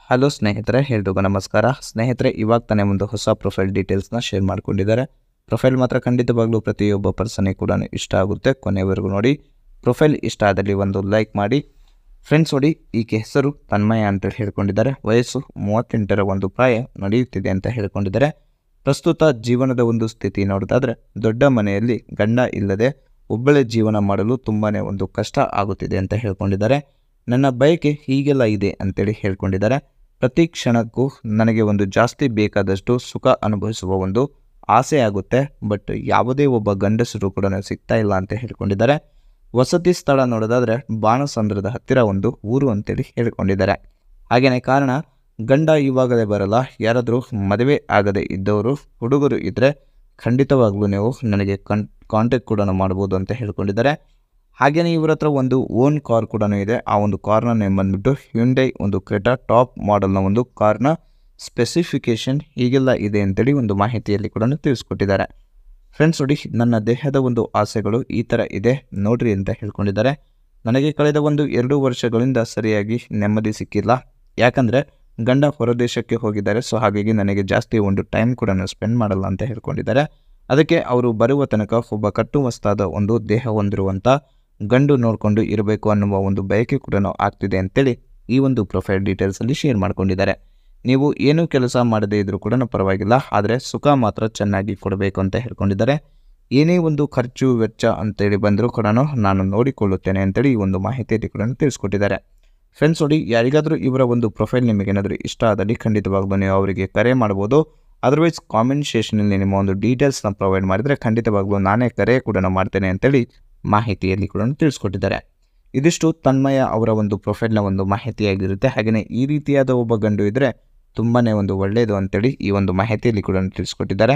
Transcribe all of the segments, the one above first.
hello ಸ್ನೇಹಿತರೆ ಎಲ್ರಿಗೂ ನಮಸ್ಕಾರ ಸ್ನೇಹಿತರೆ ಇವಾಗ ತಾನೇ ಒಂದು ಹೊಸ ಪ್ರೊಫೈಲ್ ಡೀಟೇಲ್ಸ್ನ ಶೇರ್ ಮಾಡ್ಕೊಂಡಿದ್ದಾರೆ ಪ್ರೊಫೈಲ್ ಮಾತ್ರ ಖಂಡಿತವಾಗ್ಲೂ ಪ್ರತಿಯೊಬ್ಬ ಪರ್ಸನಿಗೆ ಕೂಡ ಇಷ್ಟ ಆಗುತ್ತೆ ಕೊನೆವರೆಗೂ ನೋಡಿ ಪ್ರೊಫೈಲ್ ಇಷ್ಟ ಆದಲ್ಲಿ ಒಂದು ಲೈಕ್ ಮಾಡಿ ಫ್ರೆಂಡ್ಸ್ ನೋಡಿ ಈಕೆ ಹೆಸರು ತನ್ಮಯ ಅಂತೇಳಿ ಹೇಳ್ಕೊಂಡಿದ್ದಾರೆ ವಯಸ್ಸು ಮೂವತ್ತೆಂಟರ ಒಂದು ಪ್ರಾಯ ನಡೆಯುತ್ತಿದೆ ಅಂತ ಹೇಳ್ಕೊಂಡಿದ್ದಾರೆ ಪ್ರಸ್ತುತ ಜೀವನದ ಒಂದು ಸ್ಥಿತಿ ನೋಡೋದಾದ್ರೆ ದೊಡ್ಡ ಮನೆಯಲ್ಲಿ ಗಂಡ ಇಲ್ಲದೆ ಒಬ್ಬಳೇ ಜೀವನ ಮಾಡಲು ತುಂಬಾ ಒಂದು ಕಷ್ಟ ಆಗುತ್ತಿದೆ ಅಂತ ಹೇಳ್ಕೊಂಡಿದ್ದಾರೆ ನನ್ನ ಬಯಕೆ ಹೀಗೆಲ್ಲ ಇದೆ ಅಂತೇಳಿ ಹೇಳ್ಕೊಂಡಿದ್ದಾರೆ ಪ್ರತಿ ಕ್ಷಣಕ್ಕೂ ನನಗೆ ಒಂದು ಜಾಸ್ತಿ ಬೇಕಾದಷ್ಟು ಸುಖ ಅನುಭವಿಸುವ ಒಂದು ಆಸೆ ಆಗುತ್ತೆ ಬಟ್ ಯಾವುದೇ ಒಬ್ಬ ಗಂಡಸರು ಕೂಡ ಸಿಗ್ತಾ ಇಲ್ಲ ಅಂತ ಹೇಳ್ಕೊಂಡಿದ್ದಾರೆ ವಸತಿ ಸ್ಥಳ ನೋಡೋದಾದ್ರೆ ಬಾಣಸಂದ್ರದ ಹತ್ತಿರ ಒಂದು ಊರು ಅಂತೇಳಿ ಹೇಳ್ಕೊಂಡಿದ್ದಾರೆ ಹಾಗೆಯೇ ಕಾರಣ ಗಂಡ ಇವಾಗಲೇ ಬರಲ್ಲ ಯಾರಾದರೂ ಮದುವೆ ಆಗದೆ ಇದ್ದವರು ಹುಡುಗರು ಇದ್ದರೆ ಖಂಡಿತವಾಗ್ಲೂ ನೀವು ನನಗೆ ಕನ್ ಕಾಂಟ್ಯಾಕ್ಟ್ ಕೂಡ ಮಾಡ್ಬೋದು ಅಂತ ಹೇಳ್ಕೊಂಡಿದ್ದಾರೆ ಹಾಗೆಯೇ ಇವ್ರ ಹತ್ರ ಒಂದು ಓನ್ ಕಾರ್ ಕೂಡ ಇದೆ ಆ ಒಂದು ಕಾರ್ನ ನೇಮ್ ಬಂದ್ಬಿಟ್ಟು ಹ್ಯುಂಡೈ ಒಂದು ಕ್ರೆಟಾ ಟಾಪ್ ಮಾಡೆಲ್ನ ಒಂದು ಕಾರ್ನ ಸ್ಪೆಸಿಫಿಕೇಶನ್ ಹೀಗೆಲ್ಲ ಇದೆ ಅಂತೇಳಿ ಒಂದು ಮಾಹಿತಿಯಲ್ಲಿ ಕೂಡ ತಿಳಿಸ್ಕೊಟ್ಟಿದ್ದಾರೆ ಫ್ರೆಂಡ್ಸ್ ನೋಡಿ ನನ್ನ ದೇಹದ ಒಂದು ಆಸೆಗಳು ಈ ಥರ ಇದೆ ನೋಡ್ರಿ ಅಂತ ಹೇಳ್ಕೊಂಡಿದ್ದಾರೆ ನನಗೆ ಕಳೆದ ಒಂದು ಎರಡು ವರ್ಷಗಳಿಂದ ಸರಿಯಾಗಿ ನೆಮ್ಮದಿ ಸಿಕ್ಕಿಲ್ಲ ಯಾಕಂದರೆ ಗಂಡ ಹೊರದೇಶಕ್ಕೆ ಹೋಗಿದ್ದಾರೆ ಸೊ ಹಾಗಾಗಿ ನನಗೆ ಜಾಸ್ತಿ ಒಂದು ಟೈಮ್ ಕೂಡ ಸ್ಪೆಂಡ್ ಮಾಡಲ್ಲ ಅಂತ ಹೇಳ್ಕೊಂಡಿದ್ದಾರೆ ಅದಕ್ಕೆ ಅವರು ಬರುವ ತನಕ ಒಬ್ಬ ಕಟ್ಟುಮಸ್ತಾದ ಒಂದು ದೇಹ ಹೊಂದಿರುವಂಥ ಗಂಡು ನೋಡಿಕೊಂಡು ಇರಬೇಕು ಅನ್ನುವ ಒಂದು ಬಯಕೆ ಕೂಡ ಆಗ್ತಿದೆ ಅಂತೇಳಿ ಈ ಒಂದು ಪ್ರೊಫೈಲ್ ಡೀಟೇಲ್ಸಲ್ಲಿ ಶೇರ್ ಮಾಡ್ಕೊಂಡಿದ್ದಾರೆ ನೀವು ಏನೂ ಕೆಲಸ ಮಾಡದೇ ಇದ್ರೂ ಕೂಡ ಪರವಾಗಿಲ್ಲ ಆದರೆ ಸುಖ ಮಾತ್ರ ಚೆನ್ನಾಗಿ ಕೊಡಬೇಕು ಅಂತ ಹೇಳ್ಕೊಂಡಿದ್ದಾರೆ ಏನೇ ಒಂದು ಖರ್ಚು ವೆಚ್ಚ ಅಂತೇಳಿ ಬಂದರೂ ಕೂಡ ನಾನು ನೋಡಿಕೊಳ್ಳುತ್ತೇನೆ ಅಂತೇಳಿ ಈ ಒಂದು ಮಾಹಿತಿಯಲ್ಲಿ ಕೂಡ ತಿಳಿಸ್ಕೊಟ್ಟಿದ್ದಾರೆ ಫ್ರೆಂಡ್ಸ್ ನೋಡಿ ಯಾರಿಗಾದರೂ ಇವರ ಒಂದು ಪ್ರೊಫೈಲ್ ನಿಮಗೇನಾದರೂ ಇಷ್ಟ ಆದಲ್ಲಿ ಖಂಡಿತವಾಗ್ಲೂ ನೀವು ಅವರಿಗೆ ಕರೆ ಮಾಡ್ಬೋದು ಅದರ್ವೈಸ್ ಕಾಮೆಂಟ್ ಸೆಷನಲ್ಲಿ ನಿಮ್ಮ ಒಂದು ಡೀಟೇಲ್ಸ್ನ ಪ್ರೊವೈಡ್ ಮಾಡಿದರೆ ಖಂಡಿತವಾಗ್ಲೂ ನಾನೇ ಕರೆ ಕೂಡ ಮಾಡ್ತೇನೆ ಅಂತೇಳಿ ಮಾಹಿತಿಯಲ್ಲಿ ಕೂಡ ತಿಳಿಸ್ಕೊಟ್ಟಿದ್ದಾರೆ ಇದಿಷ್ಟು ತನ್ಮಯ ಅವರ ಒಂದು ಪ್ರೊಫೈಲ್ನ ಒಂದು ಮಾಹಿತಿಯಾಗಿರುತ್ತೆ ಹಾಗೆಯೇ ಈ ರೀತಿಯಾದ ಒಬ್ಬ ಗಂಡು ಇದ್ದರೆ ತುಂಬಾ ಒಂದು ಒಳ್ಳೆಯದು ಅಂತೇಳಿ ಈ ಒಂದು ಮಾಹಿತಿಯಲ್ಲಿ ಕೂಡ ತಿಳಿಸ್ಕೊಟ್ಟಿದ್ದಾರೆ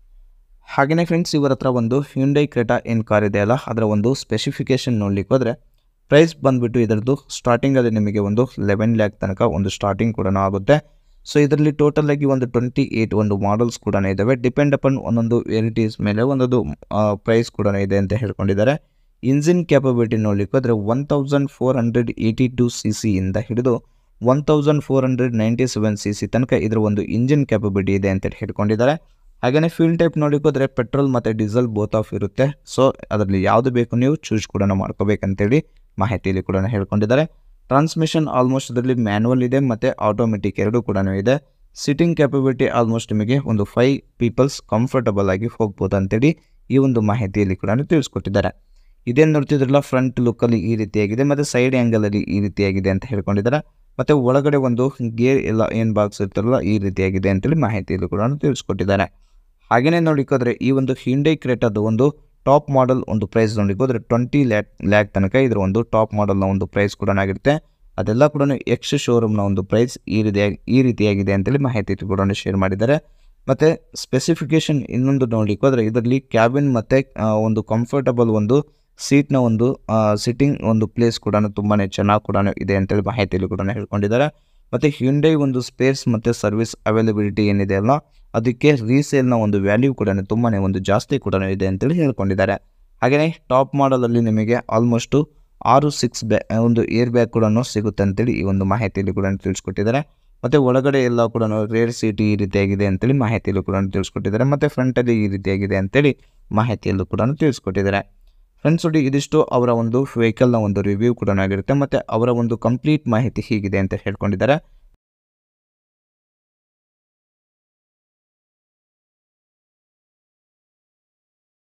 ಹಾಗೆಯೇ ಫ್ರೆಂಡ್ಸ್ ಇವರ ಹತ್ರ ಒಂದು ಹ್ಯುಂಡೈ ಕ್ರೆಟಾ ಏನು ಕಾರ್ ಇದೆ ಅಲ್ಲ ಅದರ ಒಂದು ಸ್ಪೆಸಿಫಿಕೇಷನ್ ನೋಡ್ಲಿಕ್ಕೆ ಹೋದರೆ ಪ್ರೈಸ್ ಬಂದುಬಿಟ್ಟು ಇದರದ್ದು ಸ್ಟಾರ್ಟಿಂಗಲ್ಲಿ ನಿಮಗೆ ಒಂದು ಲೆವೆನ್ ಲ್ಯಾಕ್ ತನಕ ಒಂದು ಸ್ಟಾರ್ಟಿಂಗ್ ಕೂಡ ಆಗುತ್ತೆ ಸೊ ಇದರಲ್ಲಿ ಟೋಟಲ್ ಆಗಿ ಒಂದು ಟ್ವೆಂಟಿ ಏಯ್ಟ್ ಒಂದು ಮಾಡಲ್ಸ್ ಕೂಡ ಇದ್ದಾವೆ ಡಿಪೆಂಡ್ ಅಪಾನ್ ಒಂದೊಂದು ವೆರೈಟೀಸ್ ಮೇಲೆ ಒಂದೊಂದು ಪ್ರೈಸ್ ಕೂಡ ಇದೆ ಅಂತ ಹೇಳ್ಕೊಂಡಿದ್ದಾರೆ ಇಂಜಿನ್ ಕ್ಯಾಪಬಿಲಿಟಿ ನೋಡ್ಲಿಕ್ಕೆ ಹೋದರೆ one thousand four hundred eighty two C ಸಿಯಿಂದ ಹಿಡಿದು one thousand four hundred ninety seven C C ತನಕ ಇದರ ಒಂದು ಇಂಜಿನ್ ಕ್ಯಾಪಬಿಲಿಟಿ ಇದೆ ಅಂತ ಹೇಳ್ಕೊಂಡಿದ್ದಾರೆ ಹಾಗೆಯೇ ಫ್ಯೂಲ್ ಟೈಪ್ ನೋಡಲಿಕ್ಕೆ ಹೋದರೆ ಪೆಟ್ರೋಲ್ ಮತ್ತು ಡೀಸೆಲ್ ಬೋತ್ ಆಫ್ ಇರುತ್ತೆ ಸೊ ಅದರಲ್ಲಿ ಯಾವುದು ಬೇಕು ನೀವು ಚೂಸ್ ಕೂಡ ಮಾಡ್ಕೋಬೇಕಂತೇಳಿ ಮಾಹಿತಿಯಲ್ಲಿ ಕೂಡ ಹೇಳ್ಕೊಂಡಿದ್ದಾರೆ ಟ್ರಾನ್ಸ್ಮಿಷನ್ ಆಲ್ಮೋಸ್ಟ್ ಇದರಲ್ಲಿ ಮ್ಯಾನುವಲ್ ಇದೆ ಮತ್ತು ಆಟೋಮೆಟಿಕ್ ಎರಡೂ ಕೂಡ ಇದೆ ಸಿಟ್ಟಿಂಗ್ ಕ್ಯಾಪಬಿಲಿಟಿ ಆಲ್ಮೋಸ್ಟ್ ನಿಮಗೆ ಒಂದು ಫೈವ್ ಪೀಪಲ್ಸ್ ಕಂಫರ್ಟಬಲ್ ಆಗಿ ಹೋಗ್ಬೋದು ಅಂತೇಳಿ ಈ ಒಂದು ಮಾಹಿತಿಯಲ್ಲಿ ಕೂಡ ತಿಳಿಸ್ಕೊಟ್ಟಿದ್ದಾರೆ ಇದೇನು ನೋಡ್ತಿದ್ರಲ್ಲ ಫ್ರಂಟ್ ಲುಕ್ಕಲ್ಲಿ ಈ ರೀತಿಯಾಗಿದೆ ಮತ್ತು ಸೈಡ್ ಆ್ಯಂಗಲಲ್ಲಿ ಈ ರೀತಿಯಾಗಿದೆ ಅಂತ ಹೇಳ್ಕೊಂಡಿದ್ದಾರೆ ಮತ್ತು ಒಳಗಡೆ ಒಂದು ಗೇರ್ ಎಲ್ಲ ಏನು ಬಾಕ್ಸ್ ಇರ್ತಾರಲ್ಲ ಈ ರೀತಿಯಾಗಿದೆ ಅಂತೇಳಿ ಮಾಹಿತಿಯಲ್ಲಿ ಕೂಡ ತಿಳಿಸ್ಕೊಟ್ಟಿದ್ದಾರೆ ಹಾಗೆಯೇ ನೋಡಿಕೋದ್ರೆ ಈ ಒಂದು ಹಿಂಡೈ ಕ್ರೇಟದ ಒಂದು ಟಾಪ್ ಮಾಡೆಲ್ ಒಂದು ಪ್ರೈಸ್ ನೋಡಿಕ್ಕೆ ಹೋದರೆ ಟ್ವೆಂಟಿ ಲ್ಯಾಕ್ ಲ್ಯಾಕ್ ತನಕ ಇದರ ಒಂದು ಟಾಪ್ ಮಾಡೆಲ್ನ ಒಂದು ಪ್ರೈಸ್ ಕೂಡ ಆಗಿರುತ್ತೆ ಅದೆಲ್ಲ ಕೂಡ ಎಕ್ಸ್ ಶೋರೂಮ್ನ ಒಂದು ಪ್ರೈಸ್ ಈ ರೀತಿಯಾಗಿ ಈ ರೀತಿಯಾಗಿದೆ ಅಂತೇಳಿ ಮಾಹಿತಿ ಕೂಡ ಶೇರ್ ಮಾಡಿದ್ದಾರೆ ಮತ್ತು ಸ್ಪೆಸಿಫಿಕೇಷನ್ ಇನ್ನೊಂದು ನೋಡಲಿಕ್ಕೆ ಹೋದರೆ ಇದರಲ್ಲಿ ಕ್ಯಾಬಿನ್ ಮತ್ತು ಒಂದು ಕಂಫರ್ಟಬಲ್ ಒಂದು ಸೀಟ್ನ ಒಂದು ಸಿಟ್ಟಿಂಗ್ ಒಂದು ಪ್ಲೇಸ್ ಕೂಡ ತುಂಬಾ ಚೆನ್ನಾಗಿ ಕೂಡ ಇದೆ ಅಂತೇಳಿ ಮಾಹಿತಿಯಲ್ಲಿ ಕೂಡ ಹೇಳ್ಕೊಂಡಿದ್ದಾರೆ ಮತ್ತು ಹ್ಯುಂಡೈ ಒಂದು ಸ್ಪೇಸ್ ಮತ್ತು ಸರ್ವಿಸ್ ಅವೈಲಬಿಲಿಟಿ ಏನಿದೆ ಅಲ್ಲ ಅದಕ್ಕೆ ರೀಸೇಲ್ನ ಒಂದು ವ್ಯಾಲ್ಯೂ ಕೂಡ ತುಂಬಾ ಒಂದು ಜಾಸ್ತಿ ಕೂಡ ಇದೆ ಅಂತೇಳಿ ಹೇಳ್ಕೊಂಡಿದ್ದಾರೆ ಹಾಗೆಯೇ ಟಾಪ್ ಮಾಡಲಲ್ಲಿ ನಿಮಗೆ ಆಲ್ಮೋಸ್ಟು ಆರು ಸಿಕ್ಸ್ ಬ್ಯಾ ಒಂದು ಏರ್ ಬ್ಯಾಗ್ ಕೂಡ ಸಿಗುತ್ತೆ ಅಂತೇಳಿ ಈ ಒಂದು ಮಾಹಿತಿಯಲ್ಲಿ ಕೂಡ ತಿಳಿಸ್ಕೊಟ್ಟಿದ್ದಾರೆ ಮತ್ತು ಒಳಗಡೆ ಎಲ್ಲ ಕೂಡ ರೇರ್ ಸೀಟ್ ಈ ರೀತಿಯಾಗಿದೆ ಅಂತೇಳಿ ಮಾಹಿತಿಯಲ್ಲೂ ಕೂಡ ತಿಳಿಸ್ಕೊಟ್ಟಿದ್ದಾರೆ ಮತ್ತು ಫ್ರಂಟಲ್ಲಿ ಈ ರೀತಿಯಾಗಿದೆ ಅಂತೇಳಿ ಮಾಹಿತಿಯಲ್ಲೂ ಕೂಡ ತಿಳಿಸ್ಕೊಟ್ಟಿದ್ದಾರೆ ಫ್ರೆಂಡ್ಸ್ ನೋಡಿ ಇದಿಷ್ಟು ಅವರ ಒಂದು ವೆಹಿಕಲ್ನ ಒಂದು ರಿವ್ಯೂ ಕೂಡ ಆಗಿರುತ್ತೆ ಮತ್ತು ಅವರ ಒಂದು ಕಂಪ್ಲೀಟ್ ಮಾಹಿತಿ ಹೀಗಿದೆ ಅಂತ ಹೇಳ್ಕೊಂಡಿದ್ದಾರೆ